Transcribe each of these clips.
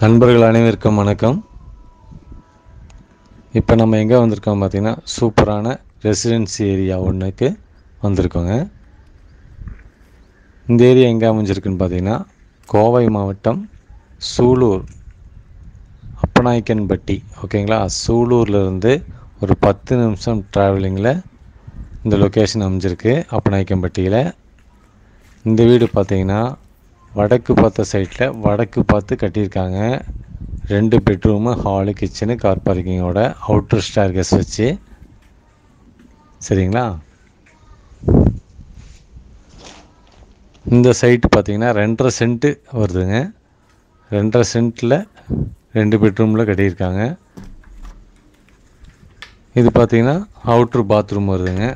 நண்பர்கள் அனைவருக்கும் வணக்கம் இப்போ நம்ம எங்கே வந்திருக்கோம் பார்த்தீங்கன்னா சூப்பரான ரெசிடென்சி ஏரியா ஒன்றுக்கு வந்திருக்கோங்க இந்த ஏரியா எங்கே அமைஞ்சிருக்குன்னு பார்த்தீங்கன்னா கோவை மாவட்டம் சூலூர் அப்பநாயக்கன்பட்டி ஓகேங்களா சூலூர்லேருந்து ஒரு பத்து நிமிஷம் ட்ராவலிங்கில் இந்த லொக்கேஷன் அமைஞ்சிருக்கு அப்பநாயக்கன்பட்டியில் இந்த வீடு பார்த்தீங்கன்னா வடக்கு பார்த்த சைட்டில் வடக்கு பார்த்து கட்டியிருக்காங்க ரெண்டு பெட்ரூமு ஹாலு கிச்சனு கார் பார்க்கிங்கோட அவுட்டர் ஸ்டார்கஸ் வச்சு சரிங்களா இந்த சைட்டு பார்த்தீங்கன்னா ரெண்டரை சென்ட்டு வருதுங்க ரெண்டரை சென்ட்டில் ரெண்டு பெட்ரூமில் கட்டியிருக்காங்க இது பார்த்தீங்கன்னா அவுட்ரு பாத்ரூம் வருதுங்க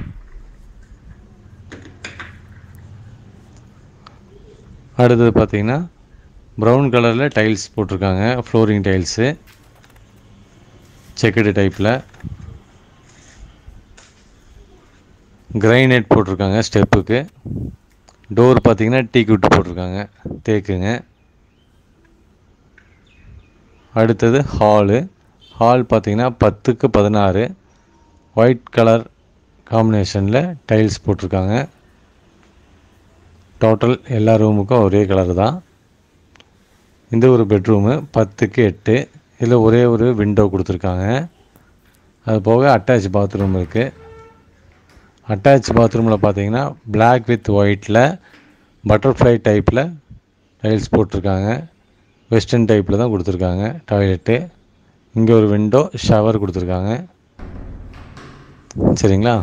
அடுத்தது பார்த்தீங்கன்னா ப்ரௌன் கலரில் டைல்ஸ் போட்டிருக்காங்க ஃப்ளோரிங் டைல்ஸு செக்குடு டைப்பில் கிரைனைட் போட்டிருக்காங்க ஸ்டெப்புக்கு டோர் பார்த்தீங்கன்னா டீ குட்டு போட்டிருக்காங்க தேக்குங்க அடுத்தது ஹாலு ஹால் பார்த்தீங்கன்னா பத்துக்கு பதினாறு ஒயிட் கலர் காம்பினேஷனில் டைல்ஸ் போட்டிருக்காங்க டோட்டல் எல்லா ரூமுக்கும் ஒரே கலர் தான் இந்த ஒரு பெட்ரூமு பத்துக்கு எட்டு இதில் ஒரே ஒரு விண்டோ கொடுத்துருக்காங்க அது போக அட்டாச் பாத்ரூம் இருக்குது அட்டாச் பாத்ரூமில் பார்த்தீங்கன்னா பிளாக் வித் ஒயிட்டில் பட்டர்ஃப்ளை டைப்பில் டைல்ஸ் போட்டிருக்காங்க வெஸ்டர்ன் டைப்பில் தான் கொடுத்துருக்காங்க டாய்லெட்டு இங்கே ஒரு விண்டோ ஷவர் கொடுத்துருக்காங்க சரிங்களா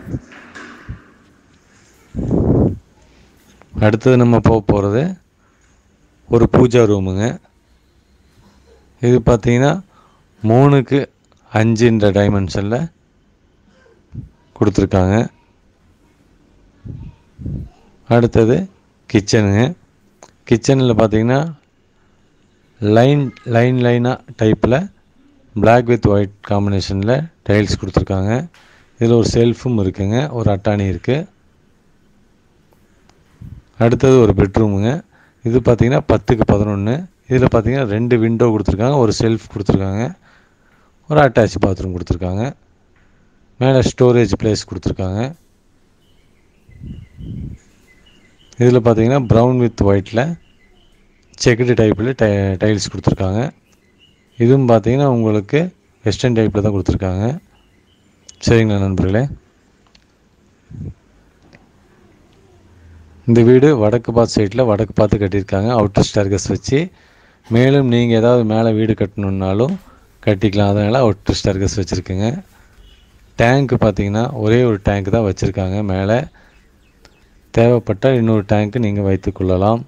அடுத்தது நம்ம போக போகிறது ஒரு பூஜா ரூமுங்க இது பார்த்தீங்கன்னா மூணுக்கு அஞ்சுன்ற டைமென்ஷனில் கொடுத்துருக்காங்க அடுத்தது கிச்சனுங்க கிச்சனில் பார்த்தீங்கன்னா லைன் லைன் லைனாக டைப்பில் பிளாக் வித் ஒயிட் காம்பினேஷனில் டைல்ஸ் கொடுத்துருக்காங்க இதில் ஒரு செல்ஃபும் இருக்குங்க ஒரு அட்டாணி இருக்குது அடுத்தது ஒரு பெட்ரூமுங்க இது பார்த்தீங்கன்னா பத்துக்கு பதினொன்று இதில் பார்த்தீங்கன்னா ரெண்டு விண்டோ கொடுத்துருக்காங்க ஒரு செல்ஃப் கொடுத்துருக்காங்க ஒரு அட்டாச் பாத்ரூம் கொடுத்துருக்காங்க மேலே ஸ்டோரேஜ் பிளேஸ் கொடுத்துருக்காங்க இதில் பார்த்தீங்கன்னா ப்ரௌன் வித் ஒயிட்டில் செக்குடு டைப்பில் டை டைல்ஸ் கொடுத்துருக்காங்க இதுவும் பார்த்தீங்கன்னா உங்களுக்கு வெஸ்டர்ன் டைப்பில் தான் கொடுத்துருக்காங்க சரிங்களா நண்பர்களே இந்த வீடு வடக்கு பார்த்து சைடில் வடக்கு பார்த்து கட்டியிருக்காங்க அவுட்டர் ஸ்டார்கஸ் வச்சு மேலும் நீங்கள் ஏதாவது மேலே வீடு கட்டணுன்னாலும் கட்டிக்கலாம் அதனால் அவுட்டர் ஸ்டார்கஸ் வச்சுருக்குங்க டேங்க்கு பார்த்தீங்கன்னா ஒரே ஒரு டேங்க் தான் வச்சுருக்காங்க மேலே தேவைப்பட்டால் இன்னொரு டேங்க்கு நீங்கள் வைத்துக்கொள்ளலாம்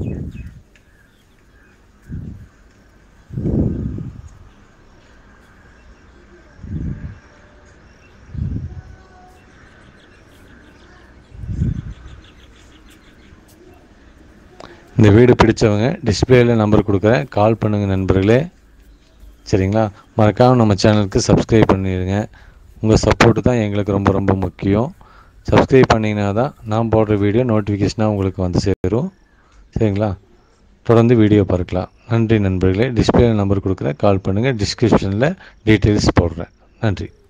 இந்த வீடு பிடிச்சவங்க டிஸ்பிளேயில் நம்பர் கொடுக்குறேன் கால் பண்ணுங்கள் நண்பர்களே சரிங்களா மறக்காமல் நம்ம சேனலுக்கு சப்ஸ்கிரைப் பண்ணிடுங்க உங்கள் சப்போர்ட்டு தான் எங்களுக்கு ரொம்ப ரொம்ப முக்கியம் சப்ஸ்கிரைப் பண்ணிங்கன்னா தான் நான் போடுற வீடியோ நோட்டிஃபிகேஷனாக உங்களுக்கு வந்து சேரும் சரிங்களா தொடர்ந்து வீடியோ பார்க்கலாம் நன்றி நண்பர்களே டிஸ்பிளேயில் நம்பர் கொடுக்குறேன் கால் பண்ணுங்கள் டிஸ்கிரிப்ஷனில் டீட்டெயில்ஸ் போடுறேன் நன்றி